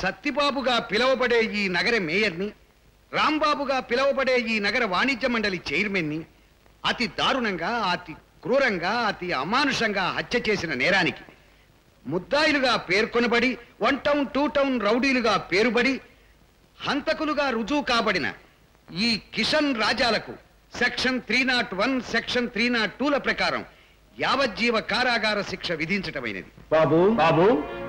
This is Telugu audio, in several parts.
సత్తిబాబుగా పిలువబడే ఈ నగర మేయర్ని రాంబాబుగా పిలువబడే ఈ నగర వాణిజ్య మండలి చైర్మన్ని అతి దారుణంగా అతి క్రూరంగా అతి అమానుషంగా హత్య చేసిన నేరానికి ముద్దాయిలుగా పేర్కొనబడి వన్ టౌన్ టూ టౌన్ రౌడీలుగా పేరుబడి హంతకులుగా రుజువు కాబడిన ఈ కిషన్ రాజాలకు section three nought one section three nought టూల ప్రకారం యావజ్జీవ కారాగార శిక్ష విధించటమైనది బాబు బాబు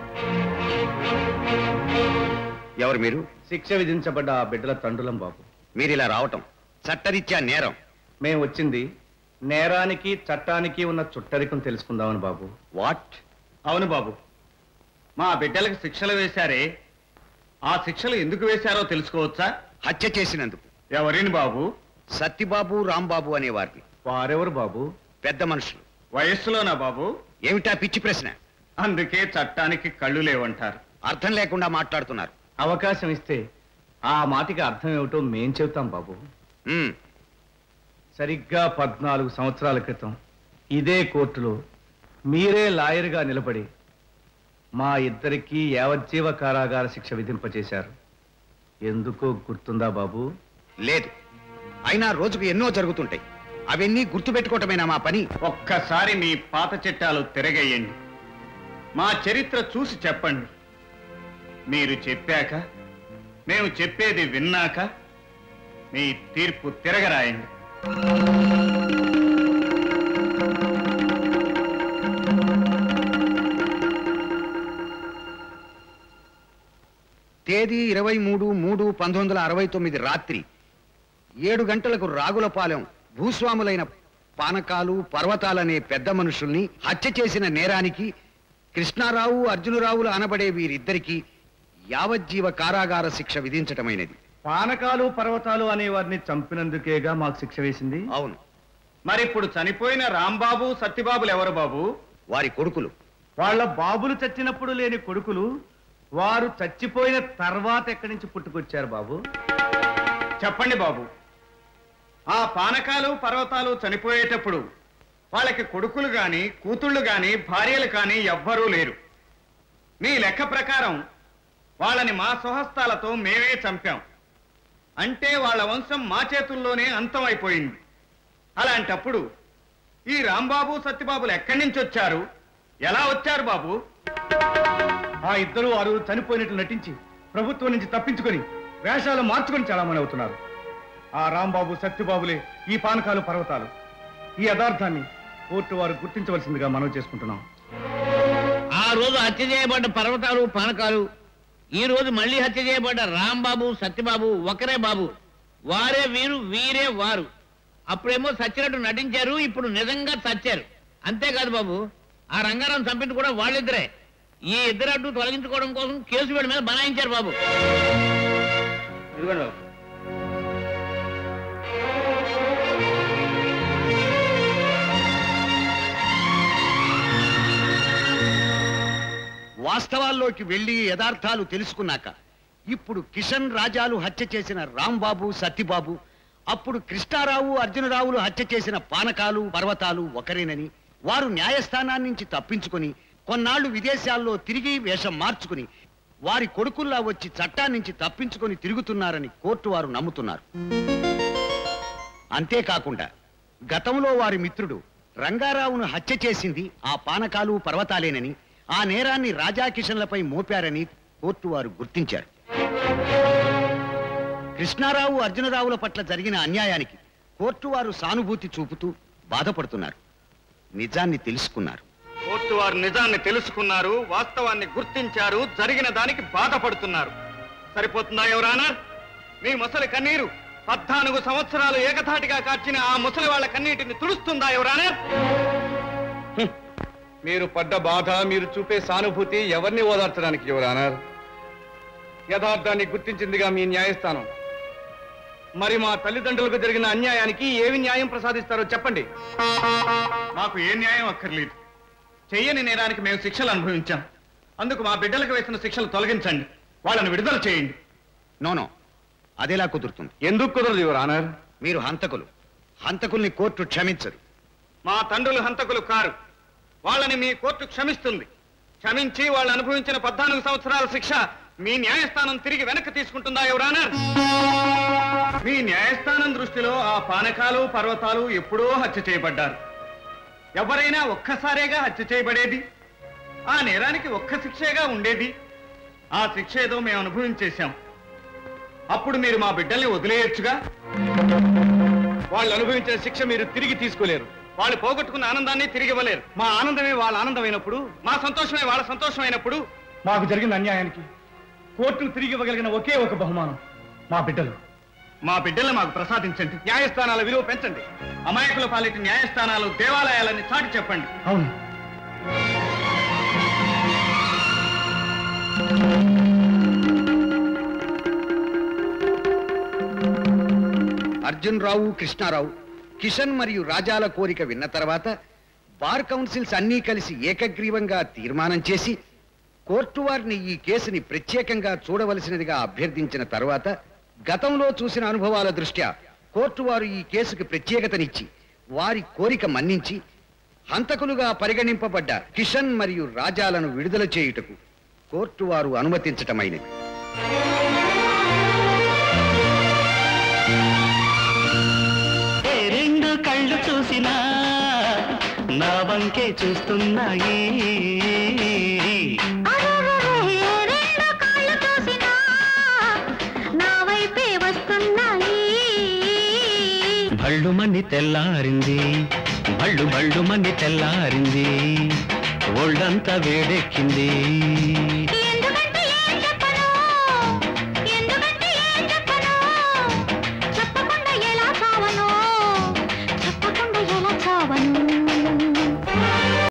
ఎవరు మీరు శిక్ష విధించబడ్డ ఆ బిడ్డల తండ్రులం బాబు మీరు ఇలా రావటం చట్టరీత్యా నేరం మేము వచ్చింది నేరానికి చట్టానికి ఉన్న చుట్టరికం తెలుసుకుందామని బాబు వాట్ అవును బాబు మా బిడ్డలకు శిక్షలు వేశారే ఆ శిక్షలు ఎందుకు వేశారో తెలుసుకోవచ్చా హత్య చేసినందుకు ఎవరిని బాబు సత్తిబాబు రాంబాబు అనేవారిని వారెవరు బాబు పెద్ద మనుషులు వయస్సులోనా బాబు ఏమిటా పిచ్చి ప్రశ్న అందుకే చట్టానికి కళ్ళు లేవంటారు అర్థం లేకుండా మాట్లాడుతున్నారు అవకాశం ఇస్తే ఆ మాటకి అర్థం ఏమిటో మేం చెబుతాం బాబు మ్మ్. సరిగ్గా పద్నాలుగు సంవత్సరాల క్రితం ఇదే కోర్టులో మీరే లాయర్గా నిలబడి మా ఇద్దరికీ యావజ్జీవ కారాగార శిక్ష విధింపచేశారు ఎందుకో గుర్తుందా బాబు లేదు అయినా రోజుకు ఎన్నో జరుగుతుంటాయి అవన్నీ గుర్తుపెట్టుకోవటమేనా మా పని ఒక్కసారి మీ పాత చట్టాలు తిరగేయండి మా చరిత్ర చూసి చెప్పండి మీరు చెప్పాక మేము చెప్పేది విన్నాక మీ తీర్పు తిరగరాయండి తేదీ ఇరవై మూడు మూడు పంతొమ్మిది వందల అరవై తొమ్మిది రాత్రి ఏడు గంటలకు రాగులపాలెం భూస్వాములైన పానకాలు పర్వతాలనే పెద్ద మనుషుల్ని హత్య చేసిన నేరానికి కృష్ణారావు అర్జునరావులు అనబడే వీరిద్దరికీ యావజ్జీవ కారాగార శిక్ష విధించటమైనది పానకాలు పర్వతాలు అనే వారిని చంపినందుకేగా మాకు శిక్ష వేసింది అవును మరి ఇప్పుడు చనిపోయిన రాంబాబు సత్యబాబులు ఎవరు బాబు వారి కొడుకులు వాళ్ళ బాబులు చచ్చినప్పుడు లేని కొడుకులు వారు చచ్చిపోయిన తర్వాత ఎక్కడి నుంచి పుట్టుకొచ్చారు బాబు చెప్పండి బాబు ఆ పానకాలు పర్వతాలు చనిపోయేటప్పుడు వాళ్ళకి కొడుకులు గాని కూతుళ్ళు గాని భార్యలు కాని ఎవ్వరూ లేరు మీ లెక్క ప్రకారం వాళ్ళని మా స్వహస్తాలతో మేమే చంపాం అంటే వాళ్ళ వంశం మా చేతుల్లోనే అంతమైపోయింది అలాంటప్పుడు ఈ రాంబాబు సత్యబాబులు ఎక్కడి నుంచి వచ్చారు ఎలా వచ్చారు బాబు ఆ ఇద్దరు వారు చనిపోయినట్లు నటించి ప్రభుత్వం నుంచి తప్పించుకొని వేషాలు మార్చుకొని చాలామణి అవుతున్నారు ఆ రాంబాబు సత్యబాబులే ఈ పానకాలు పర్వతాలు ఈ యథార్థాన్ని కోర్టు వారు గుర్తించవలసిందిగా మనం చేసుకుంటున్నాం ఆ రోజు హత్య చేయబడ్డ పర్వతాలు పానకాలు ఈ రోజు మళ్ళీ హత్య చేయబడ్డ రాంబాబు సత్యబాబు ఒకరే బాబు వారే వీరు వీరే వారు అప్పుడేమో సచ్చినట్టు నటించారు ఇప్పుడు నిజంగా చచ్చారు అంతేకాదు బాబు ఆ రంగారావు చంపింది కూడా వాళ్ళిద్దరే ఈ ఇద్దరు అడ్డు తొలగించుకోవడం కోసం కేసు వీడి మీద బనాయించారు బాబు ఇదిగోండి బాబు వాస్తవాల్లోకి వెళ్లి యథార్థాలు తెలుసుకున్నాక ఇప్పుడు కిషన్ రాజాలు హత్య చేసిన రాంబాబు సత్యబాబు అప్పుడు కృష్ణారావు అర్జునరావులు హత్య చేసిన పానకాలు పర్వతాలు ఒకరేనని వారు న్యాయస్థానాన్ని నుంచి తప్పించుకొని కొన్నాళ్లు విదేశాల్లో తిరిగి వేషం మార్చుకుని వారి కొడుకుల్లా వచ్చి చట్టాన్నించి తప్పించుకొని తిరుగుతున్నారని కోర్టు వారు నమ్ముతున్నారు అంతేకాకుండా గతంలో వారి మిత్రుడు రంగారావును హత్య చేసింది ఆ పానకాలు పర్వతాలేనని ఆ నేరాన్ని రాజాకిషన్లపై మోపారని కోర్టు వారు గుర్తించారు కృష్ణారావు అర్జునరావుల పట్ల జరిగిన అన్యాయానికి కోర్టు వారు సానుభూతి చూపుతూ బాధపడుతున్నారు నిజాన్ని తెలుసుకున్నారు కోర్టు వారు నిజాన్ని తెలుసుకున్నారు వాస్తవాన్ని గుర్తించారు జరిగిన దానికి బాధపడుతున్నారు సరిపోతుందా ఎవరానా మీ ముసలి కన్నీరు పద్నాలుగు సంవత్సరాలు ఏకధాటిగా కార్చిన ఆ ముసలి వాళ్ళ కన్నీటిని తుడుస్తుందా ఎవరానా మీరు పడ్డ బాధ మీరు చూపే సానుభూతి ఎవరిని ఓదార్చడానికి ఎవరన్నారు యథార్థాన్ని గుర్తించిందిగా మీ న్యాయస్థానం మరి మా తల్లిదండ్రులకు జరిగిన అన్యాయానికి ఏమి న్యాయం ప్రసాదిస్తారో చెప్పండి మాకు ఏ న్యాయం అక్కర్లేదు చెయ్యని నేరానికి మేము శిక్షలు అనుభవించాం అందుకు మా బిడ్డలకు వేసిన శిక్షలు తొలగించండి వాళ్ళని విడుదల చేయండి నోనో అదెలా కుదురుతుంది ఎందుకు కుదరదు యువర్ ఆనర్ మీరు హంతకులు హంతకుల్ని కోర్టు క్షమించరు మా తండ్రులు హంతకులు కారు వాళ్ళని మీ కోర్టు క్షమిస్తుంది క్షమించి వాళ్ళు అనుభవించిన పద్నాలుగు సంవత్సరాల శిక్ష మీ న్యాయస్థానం తిరిగి వెనక్కి తీసుకుంటుందా ఎవరానర్ మీ న్యాయస్థానం దృష్టిలో ఆ పానకాలు పర్వతాలు ఎప్పుడో హత్య చేయబడ్డారు ఎవరైనా ఒక్కసారేగా హత్య చేయబడేది ఆ నేరానికి ఒక్క శిక్షేగా ఉండేది ఆ శిక్ష ఏదో మేము అనుభవించేశాం అప్పుడు మీరు మా బిడ్డల్ని వదిలేయొచ్చుగా వాళ్ళు అనుభవించిన శిక్ష మీరు తిరిగి తీసుకోలేరు వాళ్ళు పోగొట్టుకున్న ఆనందాన్ని తిరిగి ఇవ్వలేరు మా ఆనందమే వాళ్ళ ఆనందమైనప్పుడు మా సంతోషమే వాళ్ళ సంతోషమైనప్పుడు మాకు జరిగిన అన్యాయానికి కోర్టును తిరిగి ఇవ్వగలిగిన ఒకే ఒక బహుమానం మా బిడ్డలు మా బిడ్డల్ని మాకు ప్రసాదించండి న్యాయస్థానాల విలువ పెంచండి అమాయకుల పాలిటి న్యాయస్థానాలు దేవాలయాలని చాటి చెప్పండి అవును అర్జున్ రావు కృష్ణారావు కిషన్ మరియు రాజాల కోరిక విన్న తర్వాత బార్ కౌన్సిల్స్ అన్నీ కలిసి ఏకగ్రీవంగా తీర్మానం చేసి కోర్టు వారిని ఈ కేసుని ప్రత్యేకంగా చూడవలసినదిగా అభ్యర్థించిన తర్వాత గతంలో చూసిన అనుభవాల దృష్ట్యా కోర్టు వారు ఈ కేసుకి ప్రత్యేకతనిచ్చి వారి కోరిక మన్నించి హంతకులుగా పరిగణింపబడ్డ కిషన్ మరియు రాజాలను విడుదల చేయుటకు కోర్టు వారు అనుమతించటమైనది ఏ రెండు కళ్ళు చూసినా నా వంకే చూస్తున్నాయి రెండు కాళ్ళు చూసినా నా వైపే వస్తున్నాయి భళ్ళు మని తెల్లారింది భళ్ళు భళ్ళు మని తెల్లారింది ఒళ్ళంతా వేడెక్కింది